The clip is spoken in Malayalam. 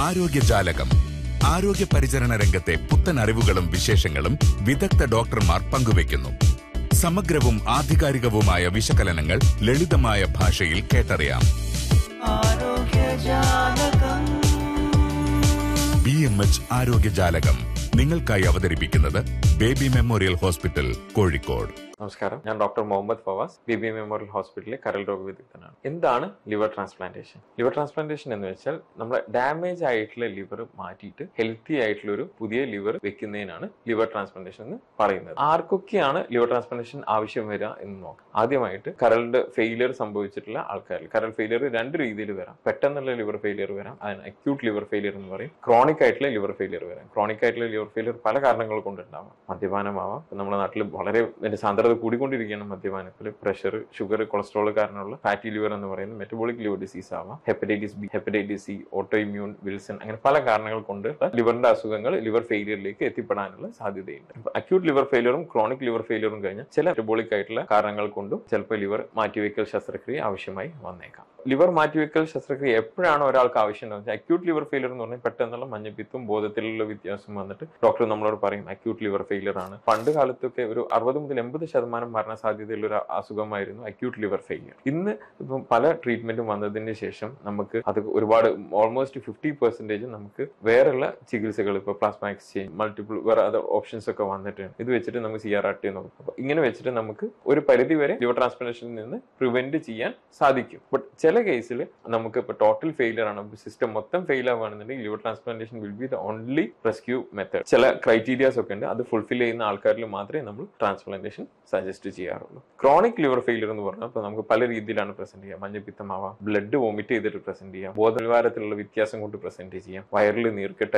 ആരോഗ്യജാലകം ആരോഗ്യ പരിചരണ രംഗത്തെ പുത്തൻ അറിവുകളും വിശേഷങ്ങളും വിദഗ്ധ ഡോക്ടർമാർ പങ്കുവയ്ക്കുന്നു സമഗ്രവും ആധികാരികവുമായ വിശകലനങ്ങൾ ലളിതമായ ഭാഷയിൽ കേട്ടറിയാം ബി എം എച്ച് ആരോഗ്യജാലകം നിങ്ങൾക്കായി അവതരിപ്പിക്കുന്നത് ബേബി മെമ്മോറിയൽ ഹോസ്പിറ്റൽ കോഴിക്കോട് നമസ്കാരം ഞാൻ doctor Muhammad Fawaz B B memorial ഹോസ്പിറ്റലിലെ കരൾ രോഗ വിദഗ്ധനാണ് എന്താണ് ലിവർ ട്രാൻസ്പ്ലാന്റേഷൻ ലിവർ ട്രാൻസ്പ്ലാന്റേഷൻ എന്ന് വെച്ചാൽ നമ്മുടെ ഡാമേജ് ആയിട്ടുള്ള ലിവർ മാറ്റിയിട്ട് ഹെൽത്തി ആയിട്ടുള്ള ഒരു പുതിയ ലിവർ വെക്കുന്നതിനാണ് ലിവർ ട്രാൻസ്പ്ലാന്റേഷൻ എന്ന് പറയുന്നത് ആർക്കൊക്കെയാണ് ലിവർ ട്രാൻസ്പ്ലാന്റേഷൻ ആവശ്യം വരിക എന്ന് നോക്കാം ആദ്യമായിട്ട് കരളിന്റെ ഫെയിലിയർ സംഭവിച്ചിട്ടുള്ള ആൾക്കാരിൽ കരൾ ഫെയിലിയർ രണ്ട് രീതിയിൽ വരാം പെട്ടെന്നുള്ള ലിവർ ഫെയിലിയർ വരാം അതിന് അക്യൂട്ട് ലിവർ ഫെയിലിയർ എന്ന് പറയും ക്രോണിക് ആയിട്ടുള്ള ലിവർ ഫെയിലിയർ വരാം ക്രോണിക് ആയിട്ടുള്ള ലിവർ ഫെയിലിയർ പല കാരണങ്ങൾ കൊണ്ടുണ്ടാവാം മദ്യപാനമാവാം ഇപ്പൊ നമ്മുടെ നാട്ടിൽ വളരെ ഇതിന്റെ സാന്ദ്രത കൂടിക്കൊണ്ടിരിക്കുകയാണ് മദ്യപാനത്തിൽ പ്രഷർ ഷുഗർ കൊളസ്ട്രോൾ കാരണമുള്ള ഫാറ്റി ലിവർ എന്ന് പറയുന്ന മെറ്റബോളിക് ലിവർ ഡിസീസ് ആവാം hepatitis B hepatitis C auto immune Wilson അങ്ങനെ പല കാരണങ്ങൾ കൊണ്ട് ലിവറിന്റെ അസുഖങ്ങൾ ലിവർ ഫെയിലിയറിലേക്ക് എത്തിപ്പെടാനുള്ള സാധ്യതയുണ്ട് അക്യൂട്ട് ലിവർ ഫെയിലിയറും ക്രോണിക് ലിവർ ഫെയിലിയറും കഴിഞ്ഞാൽ ചില മെറ്റബോളിക് ആയിട്ടുള്ള കാരണങ്ങൾ കൊണ്ടും ചിലപ്പോൾ ലിവർ മാറ്റിവെക്കൽ ശസ്ത്രക്രിയ ആവശ്യമായി വന്നേക്കാം ലിവർ മാറ്റിവെക്കൽ ശസ്ത്രക്രിയ എപ്പോഴാണ് ഒരാൾക്ക് ആവശ്യം വെച്ചാൽ അക്യൂട്ട് ലിവർ ഫെയിലിയർ എന്ന് പറഞ്ഞാൽ പെട്ടെന്നുള്ള മഞ്ഞപ്പിത്തും ബോധത്തിലുള്ള വ്യത്യാസം വന്നിട്ട് ഡോക്ടർ നമ്മളോട് പറയും അക്യൂട്ട് ലിവർ ഫെയിലിയർ ആണ് പണ്ട് കാലത്തൊക്കെ ഒരു അറുപത് മുതൽ എൺപത് ശതമാനം മരണ സാധ്യതയുള്ള ഒരു അസുഖമായിരുന്നു അക്യൂട്ട് ലിവർ ഫെയിലിയർ ഇന്ന് ഇപ്പം പല ട്രീറ്റ്മെന്റും വന്നതിന് ശേഷം നമുക്ക് അത് ഒരുപാട് ഓൾമോസ്റ്റ് ഫിഫ്റ്റി പെർസെന്റേജ് നമുക്ക് വേറെയുള്ള ചികിത്സകൾ ഇപ്പോൾ പ്ലാസ്മ എക്സ്ചേഞ്ച് മൾട്ടിപ്പിൾ വേറെ അതർ ഓപ്ഷൻസ് ഒക്കെ വന്നിട്ടുണ്ട് ഇത് വെച്ചിട്ട് നമുക്ക് സി ആർ ആർ ടി നോക്കും അപ്പൊ ഇങ്ങനെ വെച്ചിട്ട് നമുക്ക് ഒരു പരിധി വരെ ലിവർ ട്രാൻസ്പ്ലാന്റേഷനിൽ നിന്ന് പ്രിവെന്റ് ചെയ്യാൻ സാധിക്കും ബട്ട് ചില കേസിൽ നമുക്ക് ഇപ്പോൾ ടോട്ടൽ ഫെയിലിയർ ആണ് സിസ്റ്റം മൊത്തം ഫെയിൽ ആവുകയാണെന്നുണ്ടെങ്കിൽ liver transplantation will be the only rescue method ചില ക്രൈറ്റീരിയാസ് ഒക്കെ ഉണ്ട് അത് ഫുൾഫിൽ ചെയ്യുന്ന ആൾക്കാരിൽ മാത്രമേ നമ്മൾ ട്രാൻസ്പ്ലാന്റേഷൻ സജസ്റ്റ് ചെയ്യാറുള്ളൂ ക്രോണിക് ലിവർ ഫെയിലിയർ എന്ന് പറഞ്ഞാൽ ഇപ്പോൾ നമുക്ക് പല രീതിയിലാണ് പ്രസന്റ് ചെയ്യാം മഞ്ഞപ്പിത്തമാവാം ബ്ലഡ് വോമിറ്റ് ചെയ്തിട്ട് പ്രസന്റ് ചെയ്യാം ബോധനിവാരത്തിലുള്ള വ്യത്യാസം കൊണ്ട് പ്രസന്റ് ചെയ്യാം വയറിൽ നീർക്കെട്ട്